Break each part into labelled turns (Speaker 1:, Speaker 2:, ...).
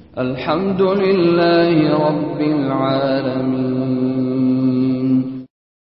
Speaker 1: الحمد لله رب العالمين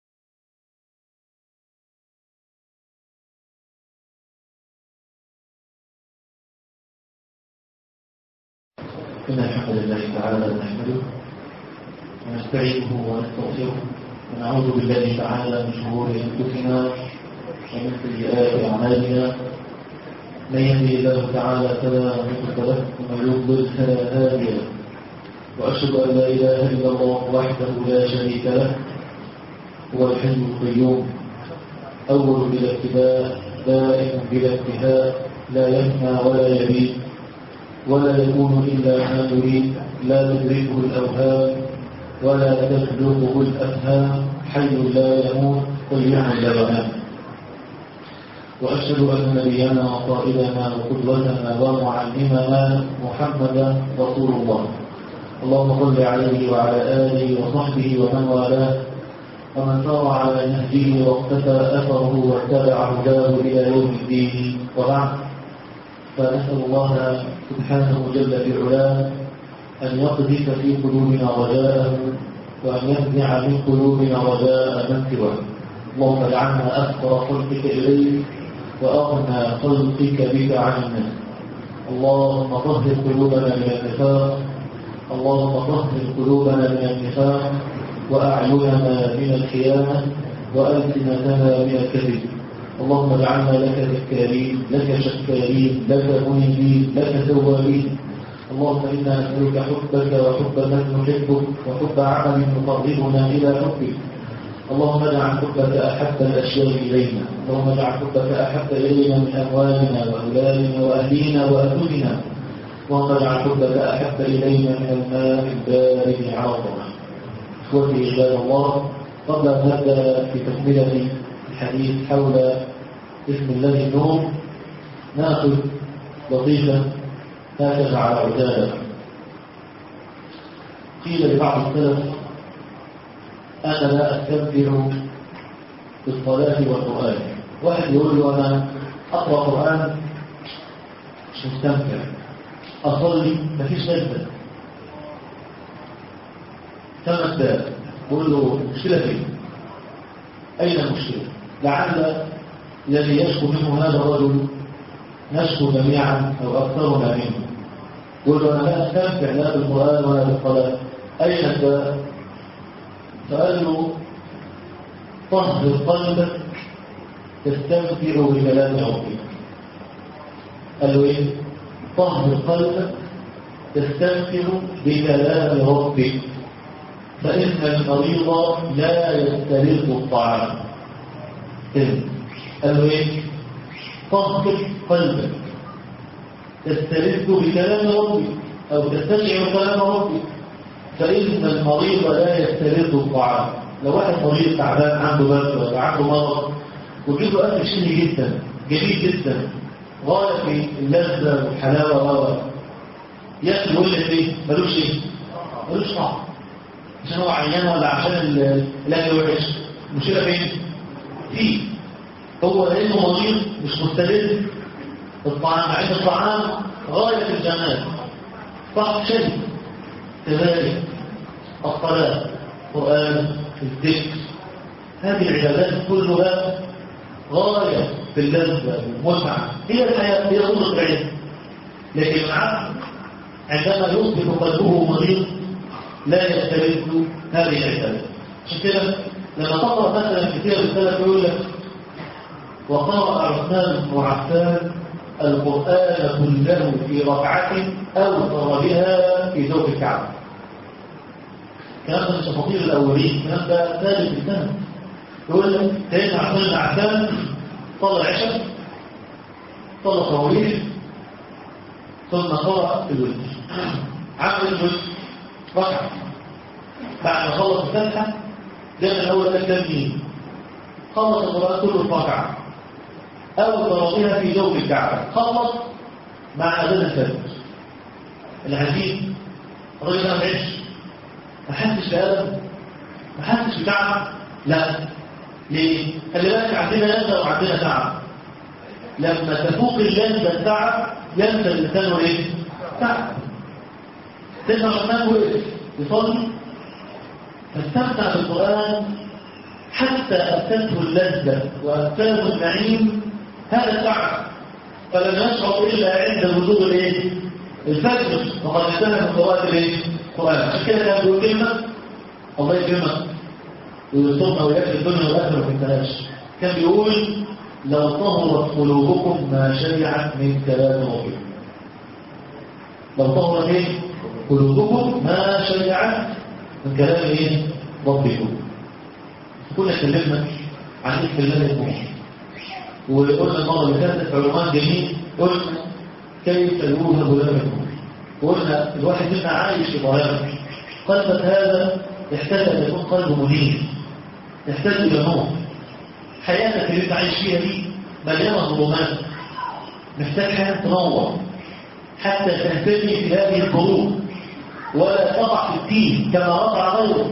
Speaker 2: إن الحمد لله تعالى نحمده ونستعينه ونستغفره ونعوذ بالله تعالى من شرور أنفسنا ومن سيئات أعمالنا من يهدي الله تعالى فلا مضل له ومن يضلل فلا هادي له وأشهد أن لا إله إلا الله وحده لا شريك له هو الحي القيوم أول بلا ابتداء دائم بلا انتهاء لا يفنى ولا يبيد ولا يكون إلا ما يريد لا تدركه الأوهام ولا تبلغه الأفهام حي لا يموت قيوم لا ينام وأشهد أن نبينا وقائدنا وقدوتنا ومعلمنا محمدا رسول الله اللهم صل عليه وعلى آله وصحبه ومن والاه ومن سار على نهجه واقتفى أثره واتبع هداه إلى يوم الدين وبعد فنسأل الله سبحانه جل في علاه أن يقذف في قلوبنا رجاءه وأن ينزع من قلوبنا رجاء من سواه اللهم اجعلنا أكثر خلقك إليك وأغنى خلقك بك عن الناس اللهم طهر قلوبنا من النفاق اللهم طهر قلوبنا من النفاق وأعيننا من الخيانة وألسنتنا من الكذب اللهم اجعلنا لك ذكارين لك شكارين لك منيبين لك توابين اللهم إنا نسألك حبك وحب من نحبك وحب عمل يقربنا إلى حبك اللهم اجعل حبك أحب الأشياء إلينا اللهم اجعل حبك أحب إلينا من أموالنا وأولادنا وأهلينا وأهلنا اللهم اجعل حبك أحب إلينا من الماء البارد عظما إخوتي عباد الله قبل أن نبدأ في تكملة الحديث حول اسم الله النور ناخذ لطيفة هكذا على عجالة قيل لبعض السلف أنا لا أستمتع بالصلاة والقرآن واحد يقول له أنا أقرأ قرآن مش مستمتع أصلي مفيش لذة ثم باب يقول له المشكلة فين؟ أين المشكلة؟ لعل الذي يشكو منه هذا الرجل نشكو جميعا أو أكثرنا منه يقول له أنا لا أستمتع لا بالقرآن ولا بالصلاة أين الباب؟ فقال له طهر قلبك تستمتع بكلام ربك قال له ايه طهر قلبك تستمتع بكلام ربك فإن المريض لا يسترق الطعام قال له ايه طهر قلبك تسترق بكلام ربك أو تستمع بكلام ربك فإن المريض لا يسترد الطعام لو واحد مريض تعبان عنده برد ولا عنده مرض وجود له أكل شيء جدا جميل جدا غاية في اللذة والحلاوة و ياكل ويقول لك ايه ملوش ايه ملوش طعم عشان هو عيان ولا عشان الاكل وحش المشكله فين؟ فيه هو لانه مريض مش مسترد الطعام مع ان الطعام غاية في الجمال طعم شيء كذلك الصلاة القرآن الذكر هذه العبادات كلها غاية في اللذة والمتعة هي الحياة هي صورة العلم لكن العبد عندما يصبح قلبه مريض لا يسترد هذه العبادات عشان كده لما تقرأ مثلا كثير السلف يقول لك وقرأ عثمان بن عفان القرآن كله في ركعة أوتر بها في زوج الكعبة كلام من الشفاطير الأولين كلام ده ثالث السنة يقول لك سيدنا عثمان بن عفان صلى العشاء صلى التراويح ثم قرأ الوتر عمل الوتر ركعة بعد ما خلص الفتحة ده من أول التمرين خلص القرآن كله في ركعة أوتر بها في جوف الكعبة خلص مع أذان الفجر العجيب الراجل ده ما عيش ما حسش بآدم ما حسش بتعب لا ليه؟ خلي بالك عندنا لذة وعندنا تعب لما تفوق اللذة التعب ينسى الإنسان ايه؟ تعب سيدنا عثمان وقف يصلي فاستمتع بالقرآن حتى أتته اللذة وأتاه النعيم هذا التعب فلم يشعر إلا عند وجود الايه؟ الفجر وقد انتهى من قراءة الايه؟ القرآن عشان كده كان بيقول كلمة الله يكرمك ويصومنا ويكفي الدنيا والآخرة ما فهمتهاش كان بيقول لو طهرت قلوبكم ما شبعت من كلام ربكم لو طهرت ايه؟ قلوبكم ما شبعت من كلام ايه؟ ربكم كنا اتكلمنا عن اسم الله المحيي وقلنا المره اللي فاتت عنوان جميل قلنا كيف يوهب لنا المحيي وقلنا الواحد منا عايش في ضلال قلبك هذا يحتاج ان يكون قلبه منير يحتاج الى نور حياتك اللي انت عايش فيها دي مليانه ظلمات محتاج حياه تنور حتى تهتدي في هذه القلوب ولا تقع في الدين كما وقع غيره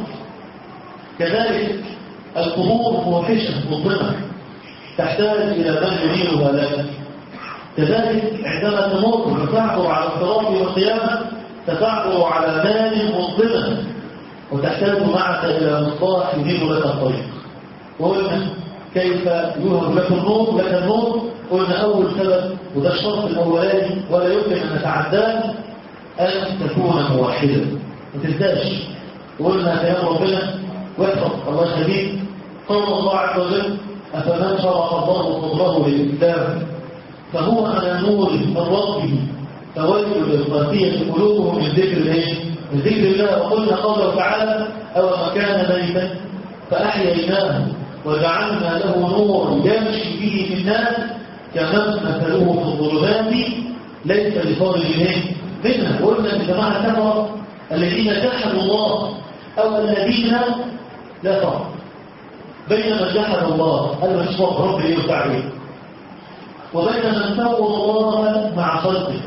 Speaker 2: كذلك القبور موحشة مظلمة تحتاج إلى من ينيرها لك كذلك عندما تمر وتعبر على الصراط والقيامة ستعبر على نار مظلمة وتحتاج معك إلى مصباح ينير لك الطريق وقلنا كيف يوهب لك النور لك النور قلنا أول سبب وده الشرط الأولاني ولا يمكن أن نتعداه أن تكون موحدا ما تنساش وقلنا كلام ربنا واحفظ الله شديد قال الله عز وجل أفمن شرح الله صدره للإسلام فهو على نور من ربه فويل للقاسية قلوبهم من ذكر الايه؟ من ذكر الله وقلنا قوله تعالى أو ما كان ميتا فأحييناه وجعلنا له نور يمشي به في الناس كمن مثله في الظلمات ليس بخارج منها قلنا ان جماعه كفر الذين جحدوا الله او الذين لا فرق بين من جحد الله قال مش فوق رب ايه وتعبير وبين من سوى الله مع خلقه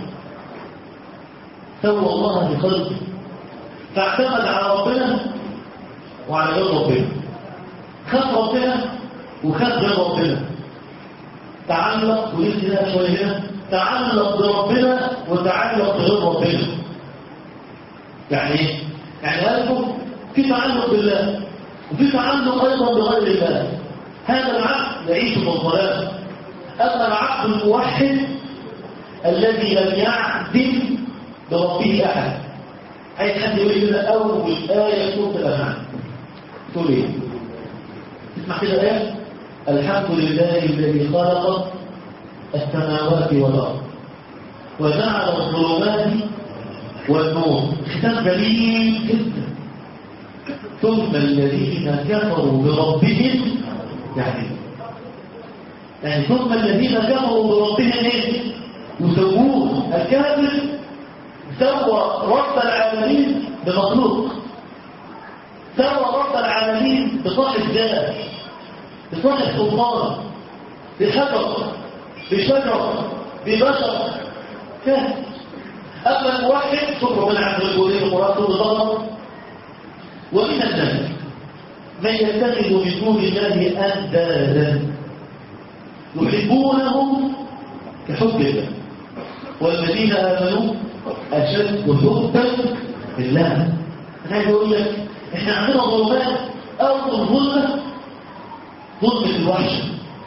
Speaker 2: سوى الله بخلقه فاعتمد على ربنا وعلى غير ربنا خاف ربنا وخاف غير ربنا تعلق ولسه ده شويه هنا تعلق بربنا وتعلق بغير ربنا يعني ايه؟ يعني قلبه في تعلق بالله وفي تعلق ايضا بغير الله هذا العبد يعيش في الظلام اما العبد الموحد الذي لم يعدل بربه احد عايز حد يقول لنا اول ايه سوره الانعام تقول ايه؟ تسمع كده الايه؟ الحمد لله الذي خلق السماوات والارض وجعل الظلمات والنور ختام جميل جدا ثم الذين كفروا بربهم يعني يعني ثم الذين كفروا بربهم ايه يسوون الكافر سوى رب العالمين بمخلوق سوى رب العالمين بصاحب ذات بصاحب سلطان بحجر بشجر ببشر كافر أما الموحد شكر من عند الجودين وراته بالضبط ومن الناس من يتخذ من دون الله أندادا يحبونهم كحب الله والذين آمنوا أشد حبا لله أنا عايز أقول لك إحنا عندنا ظلمات أو ظلمة ظلمة الوحش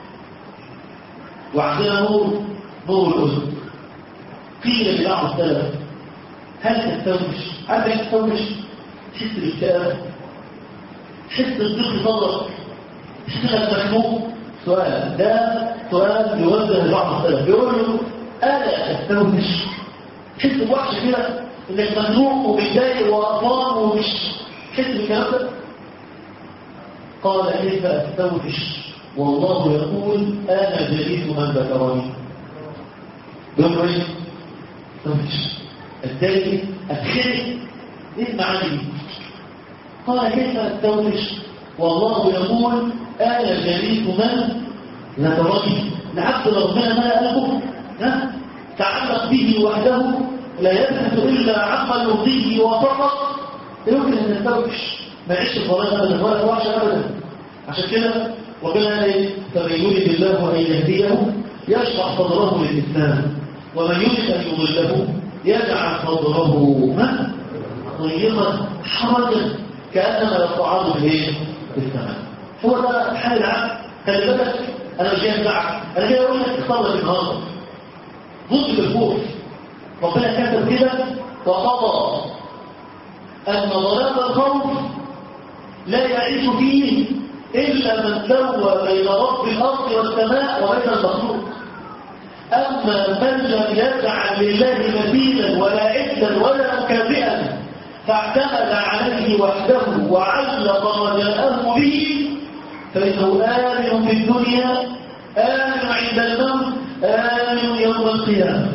Speaker 2: وعندنا نور نور الأذن قيل لبعض السلف هل تستومش؟ عارف تستومش؟ تحس بالاكتئاب تحس بالضيق صدرك تحس انك مخنوق سؤال ده سؤال يوجه لبعض السلف بيقول له الا تستومش؟ تحس بوحش كده انك مخنوق ومتضايق وقرفان ومش تحس بالكلام ده؟ قال كيف استوحش والله يقول انا جليس من ذكرني بيقول له ايه؟ استوحش الثاني اتخنق ايه المعاني دي؟ قال كيف استوحش والله يقول انا جليس من ذكرني العبد ربنا ما قلبه ها تعلق به وحده لا يبحث الا عما يرضيه وفقط يمكن ان يستوحش ما يعيش الضلال ابدا ولا يوحش ابدا عشان كده ربنا قال ايه فمن يريد الله ان يهديه يشرح صدره للاسلام ومن يريد ان يضله يجعل صدره ما طيبا حرجا كانما يصعد بالايه بالسماء هو ده حال العبد خلي بالك انا مش جاي امنعك انا جاي اقول لك تصلي النهارده ضد بالخوف ربنا كتب كده وقضى ان ظلام الخوف لا يعيش فيه الا من سوى بين رب الارض والسماء وبين المخلوق اما من لم يجعل لله مثيلا ولا عدا ولا مكافئا فاعتمد عليه وحده وعلق رجاءه به فإنه آمن في الدنيا آمن عند الموت آمن يوم القيامة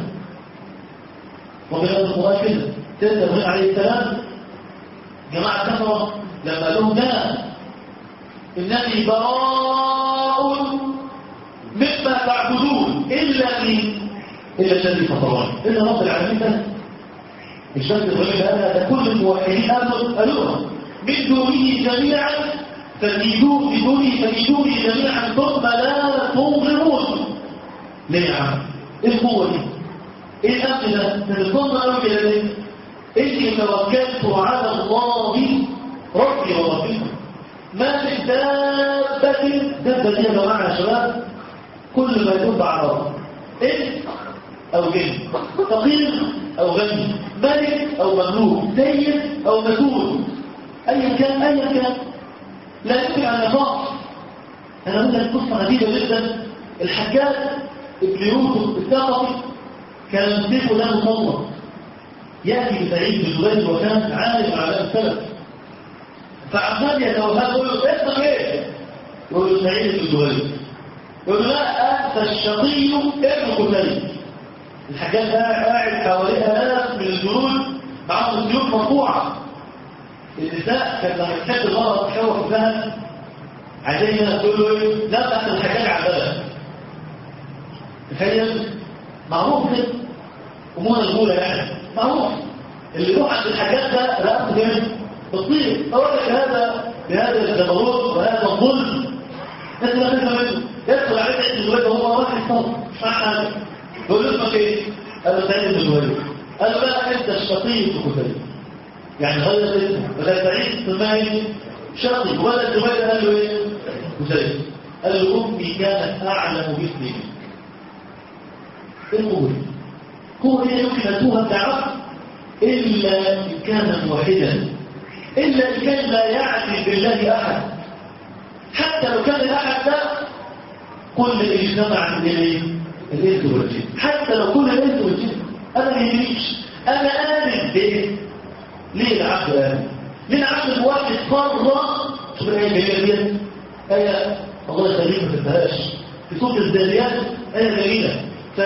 Speaker 2: وبهذا القرآن كده سيدنا إبراهيم عليه السلام جماعة كفرة لما قال لهم لا إنني براء مما تعبدون إلا من إلا الذي فطرني إلا رب العالمين بس مش بس إبراهيم هذا ده كل الموحدين آمنوا قالوها من دونه جميعا فكيدوا بدوني فكيدوني جميعا ثم لا تنظرون ليه يا عم ايه القوه دي ايه الامن ده من الظن قوي كده ليه اني توكلت على الله ربي وربكم ما من دابة دابة دي يا جماعة يا شباب كل ما يدب على الله إنس أو جن فقير أو غني ملك أو مملوك سيد أو مسؤول أيا كان أيا كان لا يمكن أن يضاف أنا أقول لك قصة عجيبة جدا الحجاج ابن يوسف الثقفي كان يمسكه له مطلق يأتي بسعيد بن زبير وكان عالم على السلف فعمال يتوهاب يقول له اسمك ايه؟ يقول له سعيد بن زبير يقول له لا أنت الشقي ابن كتيب الحجاج قاعد حواليه آلاف من الجنود معاهم السيوف مرفوعة النساء كانت لما تحب المرأة تحوح لها عايزين تقول له ايه؟ لا تحت الحجاج على البلد تخيل معروف كده امورنا الاولى يعني معروف اللي يروح عند الحاجات ده رقبته جامد بتطير اقول لك هذا بهذا الجبروت وهذا الظلم الناس لا تفهم منه يدخل عليه عند الولاد وهو واحد صوت مش معنى حاجه يقول له اسمك ايه؟ قال له سعيد بن زهير قال له لا انت الشقي في كتير يعني غير اسمه بدل سعيد سماي شقي ولا زهير قال له ايه؟ كتير قال له امي كانت اعلم باسمي القوة قوة هي يمكن أن توهب تعرف إلا إن كان موحدا إلا إن كان لا يعرف بالله أحد حتى لو كان الأحد ده كل اللي اجتمع من الإنس والجن حتى لو كل الإنس والجن أنا ما يهمنيش أنا آمن بإيه؟ ليه العبد آمن؟ ليه العبد الواحد قرر شوف الآية الجميلة دي آية الله يخليك ما تنتهاش في سورة الذاريات آية جميلة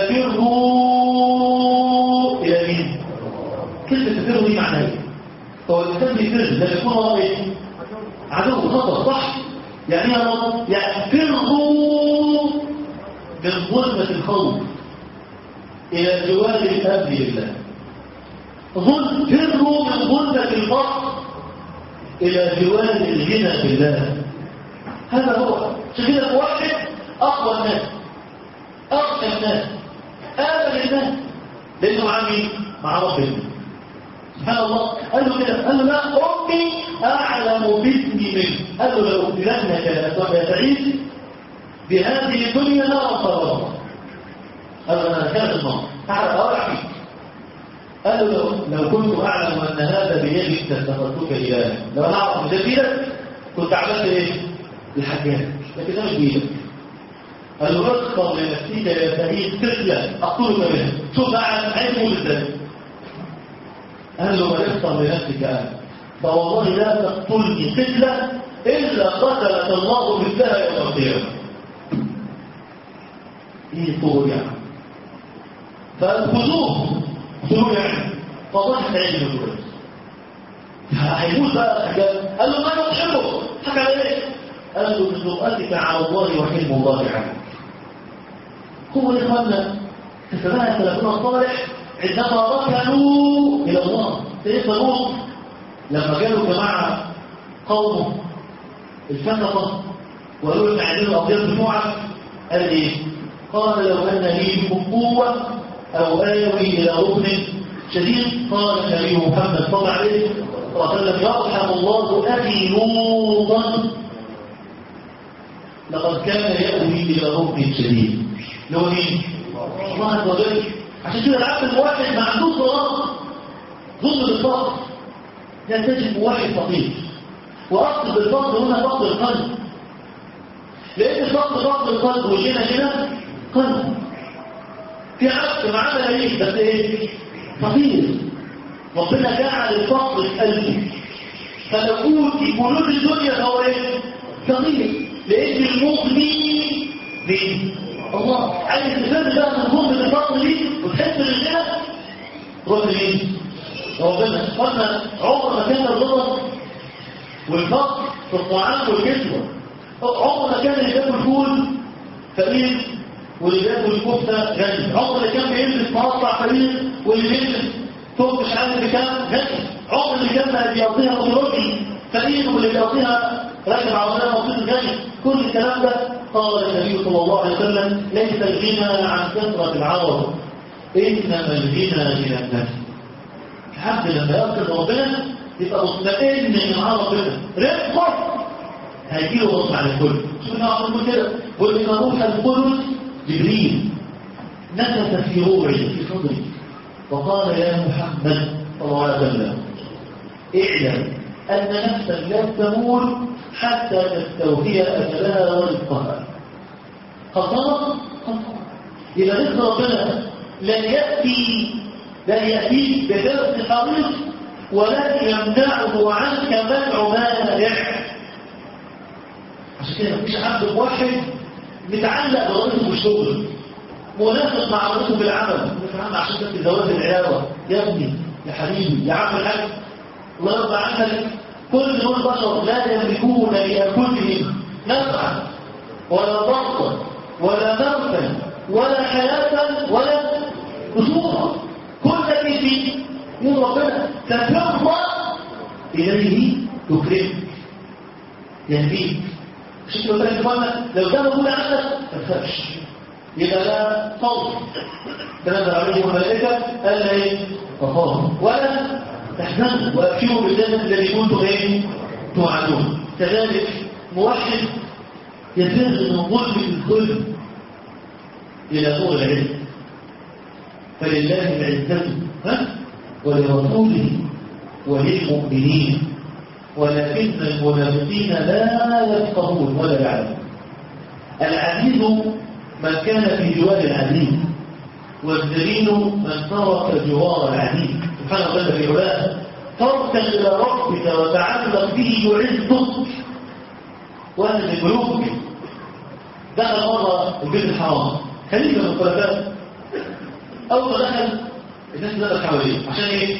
Speaker 2: ففروا إلى مين؟ كلمة تفروا دي معناها ايه؟ هو الإنسان بيفر لما يكون هو ايه؟ عدو خطر صح؟ يعني ايه رب؟ يعني فروا من ظلمة الخوف إلى جوار الأمن لله ظلم فروا من ظلمة الفقر إلى جوار الغنى بالله هذا هو شكلة واحد أقوى الناس أغنى الناس آمن الناس لأنه مع مين؟ مع ربنا سبحان الله قال له كده قال له لا أمي أعلم باسمي منه قال له لو ابتلنك يا سعيد بهذه الدنيا لا أنصر قال له أنا كان النار تعال أرع فيك قال له لو, لو كنت أعلم أن هذا بيدك لاستخدتك إلهي لو أنا أعرف ده بيدك كنت عملت إيه؟ الحجاج لكن ده مش بيدك قال له اختر لنفسك يا سعيد طفلا اقتلك بها شوف بقى عيبه ازاي قال له ما اختر لنفسك انت فوالله لا تقتلني طفلا الا قتلك الله مثلها يوم القيامه ايه طول يعني فخذوه خذوه يعني فضحك عيني من دول هيموت بقى الحجاج قال له ما تحبه حكى عليه قال له بسرعتك على الله وحلم الله عنك هو إخواننا كسبها السلفون الصالح عندما ركنوا إلى الله سيدنا لوط لما جالوا جماعة قومه الفسقة وقالوا لهم عايزين الأبيض بتوعك قال إيه؟ قال لو أن لي بكم قوة أو آوي إلى ركن شديد قال النبي محمد صلى الله عليه وسلم يرحم الله أخي لوطا لقد كان يأوي إلى ركن شديد لو مين؟ الله عز وجل عشان كده العبد الموحد ما عندوش ظلام ظلم بالفقر لا تجد موحد فقير وأقصد بالفقر هنا فقر القلب لأن الفقر فقر القلب والغنى هنا قلب في عبد معانا ايه بس ايه فقير ربنا جعل الفقر في قلبه فلو اوتي كنوز الدنيا فهو ايه فقير لان المغني مين الله عايز تفهم بقى من ظلم الفقر دي وتحس بالغنى روح لمين ربنا قلنا عمر ما كان الغلط والفقر في الطعام والكسوه عمر ما كان اللي بياكل فول فقير واللي بياكل كفته غني عمر اللي كان بيلبس مرصع فقير واللي بيلبس ثوب مش عارف بكام غني عمر اللي كان بيقضيها متروكي فقير واللي بيقضيها راكب عربيه مبسوط غني كل الكلام ده قال النبي صلى الله عليه وسلم ليس الغنى عن كثره العرب انما الغنى من النفس العبد لما يركض ربنا يبقى مطمئن من ربنا رزقه هيجيله غصب عن الكل شو نعمل كده قل ان روح القدس جبريل نفث في روعي في صدري وقال يا محمد صلى الله عليه وسلم اعلم ان نفسا لا تموت حتى تستوفي اجلها ورزقها خطأ خطأ إذا رزق ربنا لن يأتي لن يأتيك بدرس حريص ولن يمنعه عنك منع مانع عشان كده مفيش عبد موحد متعلق برئيسه بالشغل مناسب مع رئيسه بالعمل مش عشان كده زواج العياده يا ابني يا حبيبي يا عم الحاج الله يرضى عنك كل دول بشر لا يملكون لانفسهم نفعا ولا ضغطا ولا موتا ولا حياه ولا قصورا كل شيء من ربنا تترضى اليه تكرمك يهديك مش لو كان كمان لو ده موجود عندك ما تخافش يبقى لا صوت تنزل عليهم الملائكه قال لا ايه تخافوا ولا تحزنوا وابشروا بالجنه الذي كنتم ايه توعدون كذلك موحد يفر من ظلم الظلم الى نور العلم فلله العزه ها ولرسوله وللمؤمنين ولكن المنافقين لا يفقهون ولا يعلمون العزيز من كان في جوار العزيز والذليل من ترك جوار العزيز سبحانه وتعالى في علاه تركا الى ربك وتعلق به يعزك واهل الملوك دخل مره البيت الحرام خليفه من الخلفاء اول ما دخل الناس نزلت حواليه عشان ايه؟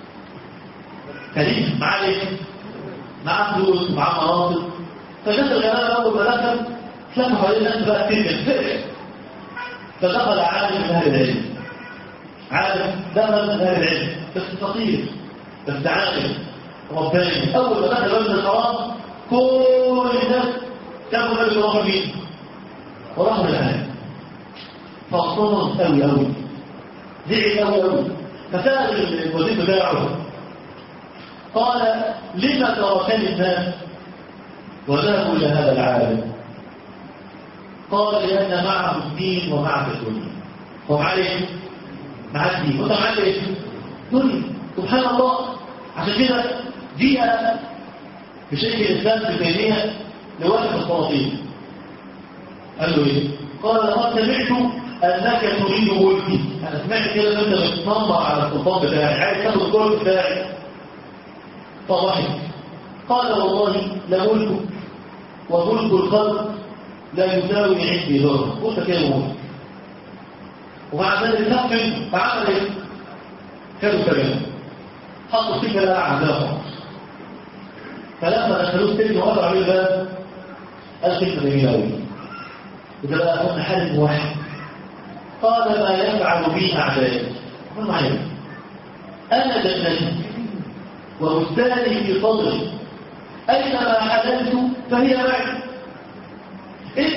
Speaker 2: خليفه معاه ايه؟ معاه فلوس معاه مناصب فالناس الغلابه اول ما دخل تلموا حوالين الناس بقى كتير الفئه فدخل عالم من اهل العلم عالم دخل من اهل العلم بس فقير بس عالم رباني اول ما دخل بلد الحرام كل الناس كانوا النبي راحوا مين؟ وراحوا العالم فاصطنص قوي قوي زعل قوي قوي فسال الوزير بتاعه قال لما تركني الناس وذهبوا الى هذا العالم قال لان معه الدين ومعه الدنيا ومعه ايه؟ مع الدين وانت معاه ايه؟ دنيا سبحان الله عشان كده جيء بشيخ الاسلام في تيميه لواحد من السلاطين قال له ايه؟ قال لقد سمعت انك تريد ملكي انا سمعت كده ان انت بتنمر على السلطان بتاعي عايز تاخد الكل بتاعي فضحك قال والله لملكك وملك الخلق لا يساوي عندي ذره قلت كده ملك ومع ذلك خاف منه فعمل ايه؟ كانوا كلام حطوا السجن لا اعداء فلما دخلوه السجن وقفوا عليه الباب قال كلمه جميله قوي وده بقى قلنا حال واحد قال ما يفعل بي اعدائي قل معايا انا جنتي وبستاني في صدري اينما حللت فهي معي ان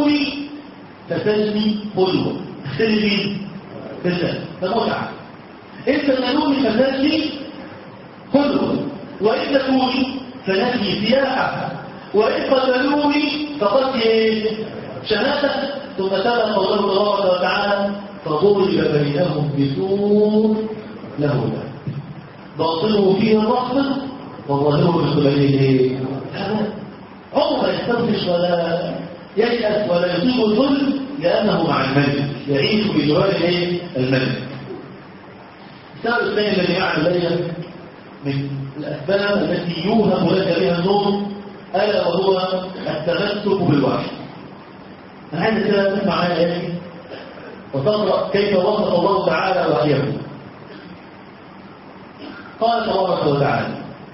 Speaker 2: دخلوني فتجني قلوه اختلي مين؟ بالله ده متعه إن تسألوني فالنفي كله وإن تكوني فنفي سياحة وإن قتلوني فقد شهادة ثم تلا قوله تبارك وتعالى فضرب بينهم بسور له باب باطنه فيه الرحمة وظاهره من قبله هذا عمر يستنفش ولا ييأس ولا يصيب الظلم لأنه مع الملك يعيش بجوار الملك السبب الثاني الذي يعلم لدينا من الأسباب التي يوهم لك بها النور ألا وهو التمسك بالوحي أنا عايز كده تسمع معايا آية وتقرأ كيف وصف الله تعالى وحيه قال تبارك وتعالى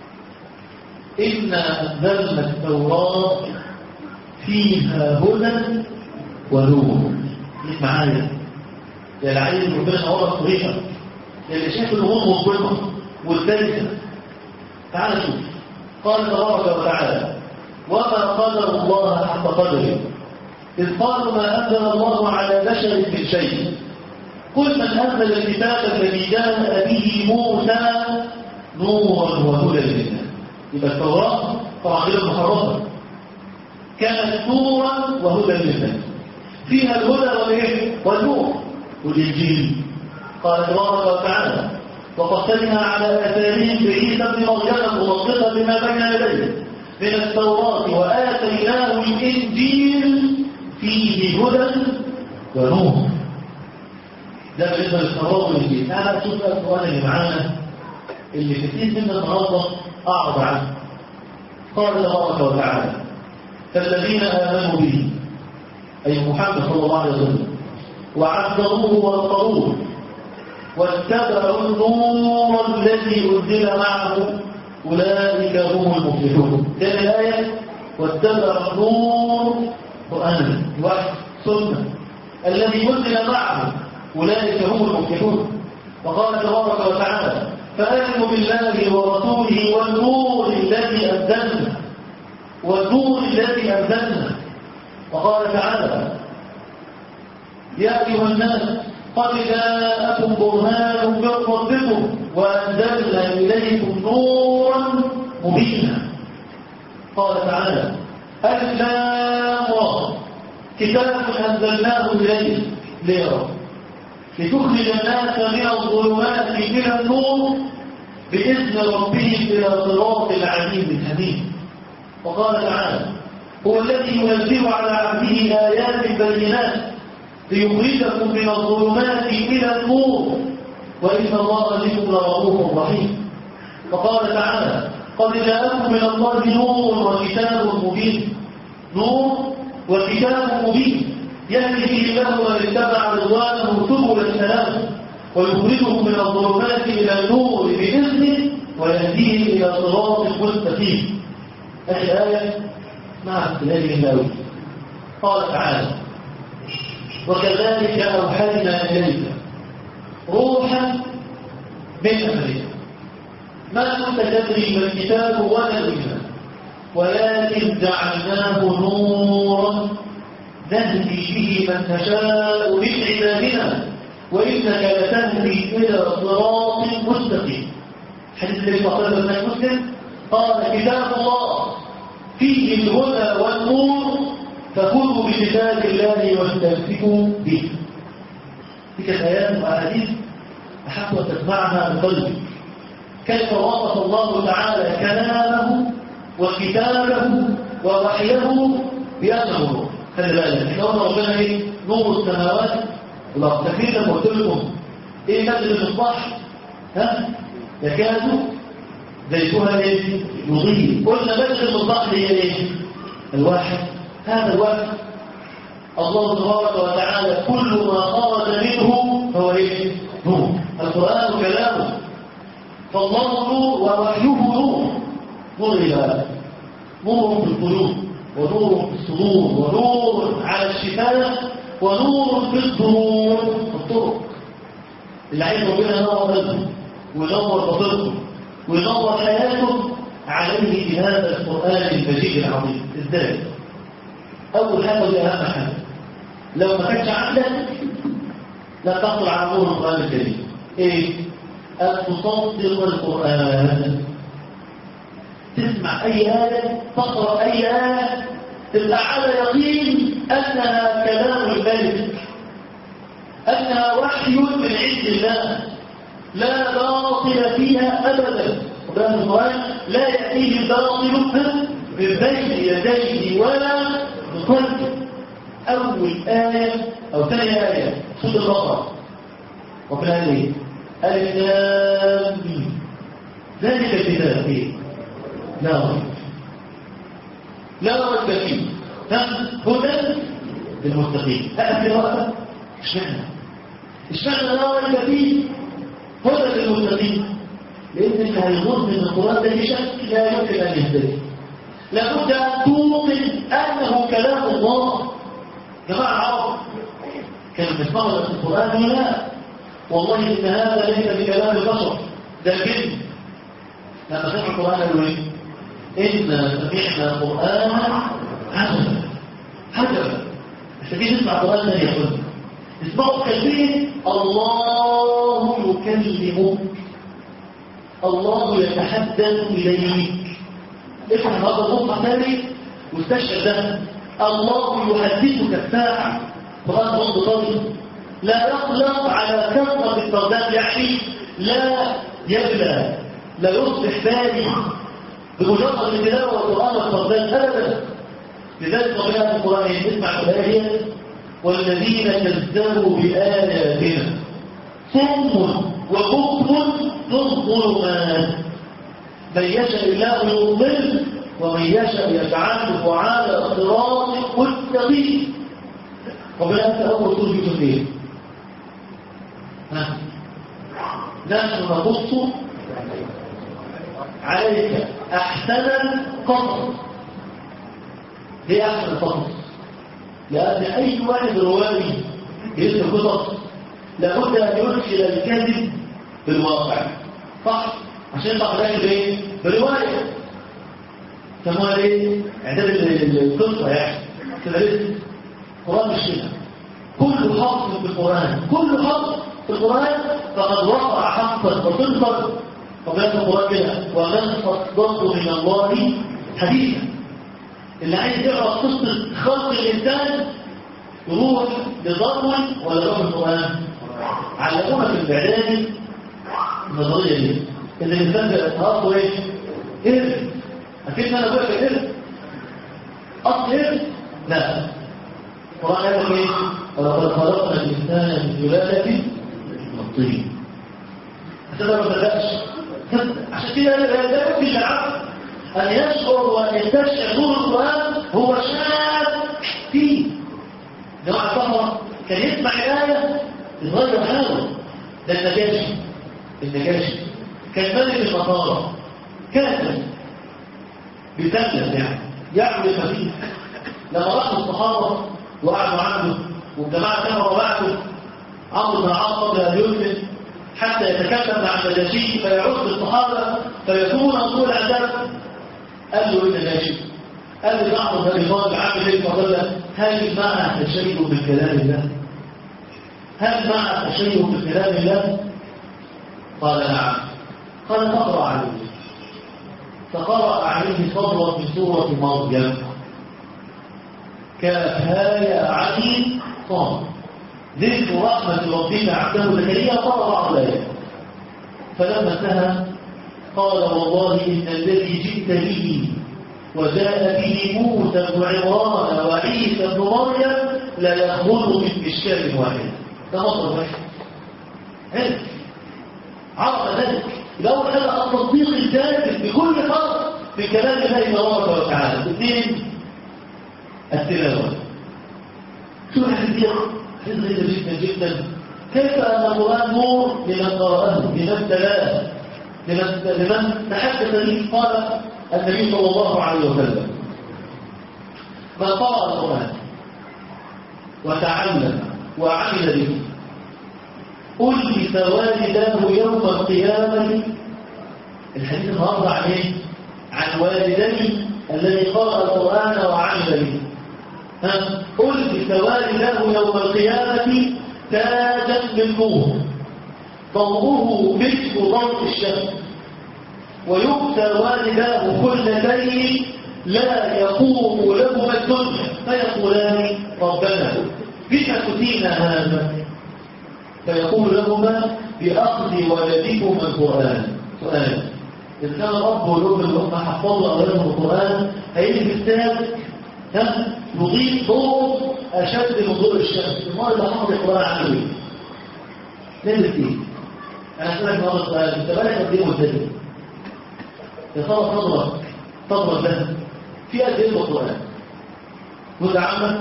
Speaker 2: إنا أنزلنا التوراة فيها هدى ونور مش معايا يا العلم ربنا نورك طريقة يا اللي شايف الأمور مظلمة والثالثة تعال شوف قال تبارك وتعالى وما قدر الله حق قدره إذ قالوا ما أنزل الله على بشر من شيء قل من أنزل الكتاب الذي جاء به موسى نورا وهدى للناس يبقى التوراة طبعا غير محرمة كانت نورا وهدى للناس فيها الهدى والايه والنور والانجيل قال تبارك وتعالى وقصدنا على اثارهم بعيسى بن مريم مصدقا بما بين يديه من التوراه واتيناه الانجيل فيه هدى ونور ده بالنسبه للتوراه والانجيل تعالى شوف القران اللي معانا اللي كتير منا النهارده اعرض عنه قال تبارك وتعالى فالذين امنوا به اي محمد صلى الله عليه وسلم وعذروه ونصروه واتبعوا النور الذي انزل معه اولئك هم المفلحون كان الايه واتبعوا النور قران وحي سنه الذي انزل معه اولئك هم المفلحون وقال تبارك وتعالى فآمنوا بالله ورسوله والنور الذي أنزلنا والنور الذي أنزلنا وقال تعالى يا أيها الناس قد جاءكم برهان من ربكم وأنزلنا إليكم نورا مبينا قال تعالى الإسلام كتاب أنزلناه إليك ليرى لتخرج الناس من الظلمات إلى النور بإذن ربهم إلى صراط العزيز الحميد وقال تعالى هو الذي ينزل على عبده آيات بينات ليخرجكم من الظلمات إلى النور وإن الله بكم لرؤوف رحيم وقال تعالى قد جاءكم من الله نور وكتاب مبين نور وكتاب مبين يهدي به الله من اتبع رضوانه سبل السلام ويخرجهم من الظلمات الى النور باذنه ويهديهم الى صراط مستقيم اخي ايه مع اختلاف النووي قال تعالى وكذلك اوحينا اليك روحا من امرنا ما كنت تدري ما الكتاب ولا الايمان ولكن جعلناه نورا نهدي به من نشاء من عبادنا وإنك لتهدي إلى صراط مستقيم حديث النبي صلى الله عليه وسلم مسلم قال كتاب الله فيه الهدى والنور فخذوا بكتاب الله واستمسكوا به تلك الآيات وأحاديث أحب أن تسمعها بقلبك كيف وصف الله تعالى كلامه وكتابه ووحيه بأنه نور خلي بالك احنا قلنا ربنا ايه نور السماوات والارض تكفير لما قلت لكم ايه مثل المصباح ها يكاد زيتها ايه يضيء قلنا مثل المصباح هي ايه الواحد هذا الواحد الله تبارك وتعالى كل ما خرج منه فهو ايه نور القران كلامه فالله نور ووحيه نور نور الى نور في القلوب ونور في الصدور ونور على الشفاء ونور في الضرور في الطرق اللي عايز ربنا ينور قلبه وينور بصيرته وينور حياته عليه بهذا القرآن المجيد العظيم ازاي؟ أول حاجة ودي أهم حاجة لو ما كانش عندك لا تحصل على نور القرآن الكريم ايه؟ أن تصدق القرآن تسمع أي آية تقرأ أي آية تبقى على يقين أنها كلام الملك أنها وحي من عند الله لا باطل فيها أبدا وده القرآن لا يأتيه الباطل من بين يديه ولا من خلفه أول آية أو ثانية آية سورة البقرة وفي الآية الكتاب ذلك الكتاب إيه؟ لا ريب لا ريب فيه هدى للمتقين هذا القراءة اشمعنى اشمعنى لا ريب فيه هدى للمتقين لأن اللي هيظن من القرآن ده بشكل لا يمكن أن يهتدي لابد أن توقن أنه كلام الله جماعة عرب كانوا بيسمعوا القرآن ولا لا والله إن هذا ليس بكلام البشر ده الجن لما سمعوا القرآن قالوا إيه؟ إنا سمعنا قرآنا عجبا عجبا مش تجي تسمع قرآن ده يقول اسمعوا كلمة الله يكلمك الله يتحدث إليك افهم هذا النقطة ثاني واستشعر ده الله يحدثك الساعة قرآن ضد طريق لا يقلق على كثرة الترداد يعني لا يبلى لا يصبح بالي بمجرد التلاوة والقرآن والترداد أبدا لذلك ربنا في القرآن يسمع الآية والذين كذبوا بآياتنا صم وبكم في الظلمات من يشاء الله يضل ومن يشاء يجعله على صراط مستقيم ربنا انت اول طول في ايه ها نحن نبص عليك احسن القصص ليه احسن القصص لان اي واحد روائي يكتب قصص لابد ان يدخل الكذب بالواقع صح عشان يطلع ده بايه بروايه سموها ايه اعداد القصه يعني كده لسه القران مش كده كل حرف في القران كل حرف في القران فقد وقع حقا وصدقا ربنا في القران كده ومن صدق من الله حديثا اللي عايز يقرا قصه خلق الانسان يروح لضرب ولا يروح القران علمونا في الاعداد النظريه دي ان الانسان ده اصله ايه؟ قرد اكيد انا بقول لك قرد اصل قرد لا القران قال ايه؟ ولقد خلقنا الانسان من سلاله من طين عشان ما بدأش عشان كده لا يمكن للعبد ان يشعر وان يستشعر نور القران هو شاك فيه جماعه الصحراء كان يسمع الايه يتغير حاله ده النجاشي النجاشي كان ملك النصارى كاتب بيتكلم يعني يعمل خفيف لما راحوا الصحابه وقعدوا عنده والجماعه كانوا بعده عمرو بن العاص قبل ان يسلم حتى يتكلم مع النجاشي فيعود الصحابه فيكون طول العذاب قال له ايه النجاشي؟ قال له جعفر بن ابي طالب عامل ايه فقال هل معك شيء من كلام الله؟ هل معك شيء من كلام الله؟ قال نعم قال فاقرا عليه فقرأ عليه صدرا من سورة مريم كافها يا عين صاد ذكر رحمة ربك عبده زكريا قرأ بعض الآيات فلما انتهى قال والله إن الذي جئت به وجاء به موسى بن عمران وعيسى بن مريم لا يخرج من إشكال واحد ده مصر واحد عرف عرف ذلك الأول حاجة التصديق الكامل بكل حرف في كلام الله تبارك وتعالى اثنين التلاوة شو الحديث حديث غريب جدا جدا كيف أن القرآن نور لمن قرأه لمن تلاه لمن, لمن تحدث به قال النبي صلى الله عليه وسلم من قرأ القرآن وتعلم وعمل به ألبس والداه يوم القيامة الحديث النهارده عن ايه؟ عن والديه الذي قرأ القرآن وعمل به ها؟ ألبس والداه يوم القيامة تاجا من نور ضوءه مثل ضوء الشمس ويؤتى والداه كل ليل لا يقوم لهما الدنيا فيقولان ربنا بما كتينا هذا فيقول لهما بأخذ ولدكما القرآن سؤال إذا كان الأب والأم الأم حفظوا أولادهم القرآن هيجي في الكتاب ها يضيف ضوء أشد من ضوء الشمس المرة اللي حفظ القرآن عنه إيه؟ نزل فيه أنا أسألك مرة سؤال أنت بالك قد إيه ملتزم؟ يا ترى صدرك صدرك ده في قد إيه القرآن؟ مدة عامة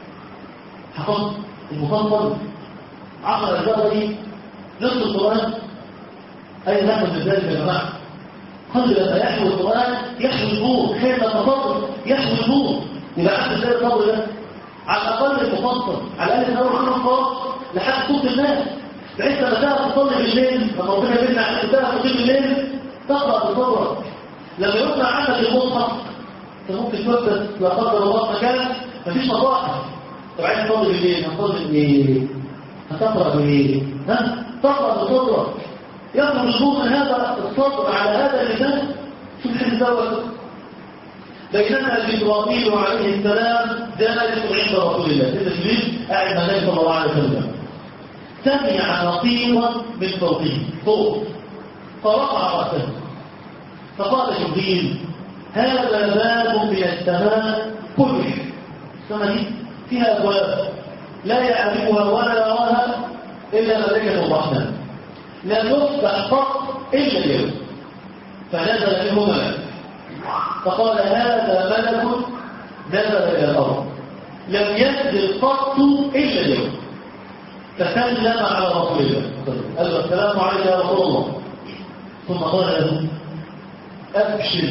Speaker 2: حفظت المفضل عمل الجبري نصف القرآن أي نحن من ذلك يا جماعة قل لما يحوي القرآن يحوي النور خير لما فضل يحوي النور يبقى عند ازاي الفضل ده على الأقل المفضل على الأقل من أول خمس مرات لحد صوت الناس بحيث لما تعرف تصلي بالليل لما ربنا يبنى عليك تعرف تصلي بالليل تقرأ بصبرك لما يطلع عنك المصحف انت ممكن تثبت لا قدر الله مكان مفيش مصاحف طب عايز تصلي بالليل هتصلي بايه؟ هتقرأ بايه؟ ها؟ تقرأ بصبرك يخرج النور من هذا الصبر على هذا اللسان شوف الحديث دوت بينما جبرائيل عليه السلام جالس عند رسول الله سيدنا جبريل قاعد مع النبي صلى الله عليه وسلم سمع نقيرا من فوقه صوت فرفع راسه فقال جبريل هذا باب من السماء كله السماء دي فيها ابواب لا يعرفها ولا يراها الا ملائكه الرحمن لم يفتح قط إلا اليوم فنزل منه ملك فقال هذا ملك نزل إلى الأرض لم ينزل قط إلا اليوم فسلم على رسول الله قال له السلام عليك يا رسول الله ثم قال له أبشر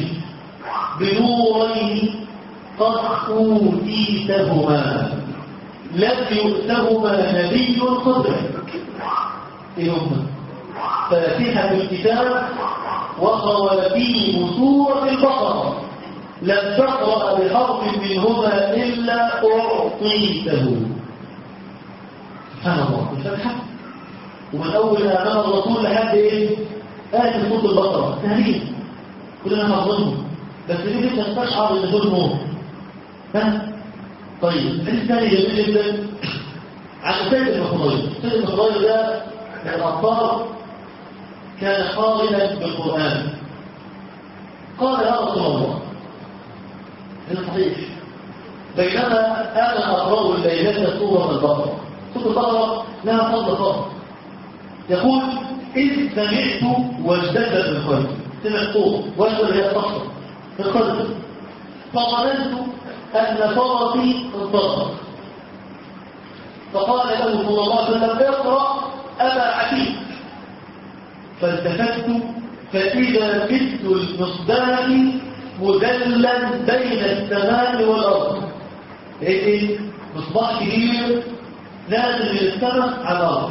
Speaker 2: بنورين قد أوتيتهما لم يؤتهما نبي قبلك إيه هما فاتحة الكتاب وخواتيم سورة البقرة لم تقرأ بحرف منهما إلا أعطيته سبحان الله الفتحة ومن أول أمام الرسول لحد إيه؟ آية سورة البقرة تهريب كلنا حافظينهم بس ليه انت تستشعر ان دول نور ها طيب الحديث ثاني جميل جدا عن سيد المخضرين سيد المخضرين ده من الأبطال كان قارنا بالقرآن قال يا رسول الله هذا صحيح بينما أنا أقرأ الليلة سورة البقرة سورة البقرة لها فضل خاص يقول إذ سمعت وازداد من قلبي سمعت صوت وازداد هي الصخرة في القلب فظننت أن فرطي انطلق فقال له صلى الله عليه وسلم اقرأ أبا عتيق فالتفت فإذا مثل المصباح مدلا بين السماء والأرض إيه مصباح كبير نازل من السماء على الأرض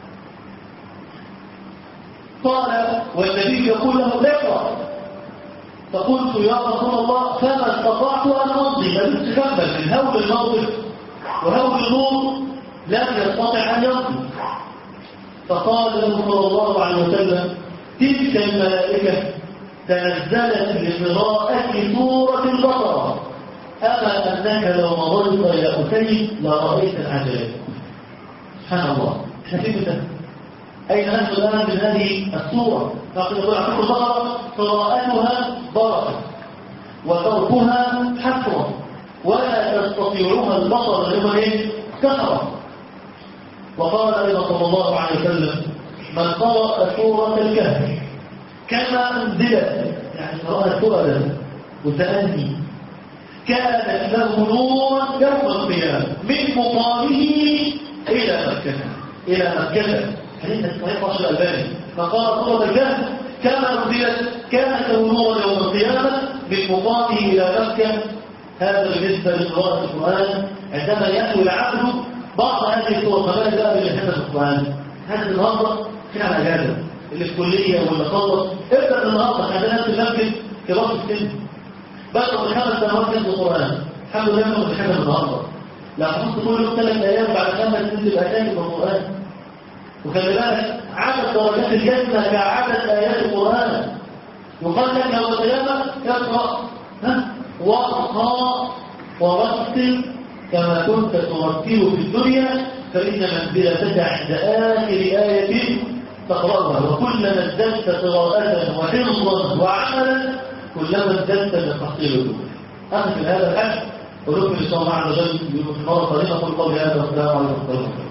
Speaker 2: قال والنبي يقول له اقرأ فقلت يا رسول الله فما استطعت أن أمضي لم تكمل من هول الموقف وهول النور لم يستطع أن يمضي فقال له صلى الله عليه وسلم تلك الملائكة تنزلت لقراءة سورة البقرة أما أنك لو نظرت إلى أسيد لرأيت العجائب سبحان الله حسبت أين نحن الآن من هذه السورة فقد يقول عن البقرة قراءتها بركة وتركها حسرة ولا تستطيعها البصر لما ايه كثرة وقال أيضا صلى الله عليه وسلم من قرأ سورة الكهف كما أنزلت يعني قرأها سؤالا وتأني كانت له نورا يوم القيامة من مقامه إلى مكة إلى مكة حديث الصحيح رشد الألباني من قرأ سورة الكهف كما أنزلت كانت له نورا يوم القيامة من مقامه إلى مكة هذا بالنسبة لقراءة القرآن عندما يأتي العبد بعض هذه الصور فما بقى باللي حفظ القرآن هذا النهارده في على اجازه اللي في الكليه واللي خلص ابدا النهارده احنا نفس المسجد في راس السن بقى من خمس سنوات حفظ القرآن الحمد لله انه بنحفظ النهارده لا حفظت كل يوم ثلاث ايام بعد خمس سنين تبقى تاني في القرآن وخلي بالك عدد درجات الجنة كعدد آيات القرآن يقال لك يوم القيامة اقرأ ها وارقى ورتل كما كنت ترتل في الدنيا فإن منزلتك عند آخر آية تقرأها وكلما ازددت قراءة وحفظا وعملا كلما ازددت من تحصيل الدنيا أخذ هذا الحج ونكمل إن شاء الله عز وجل في مرة قريبة قل قولي هذا والسلام عليكم ورحمة الله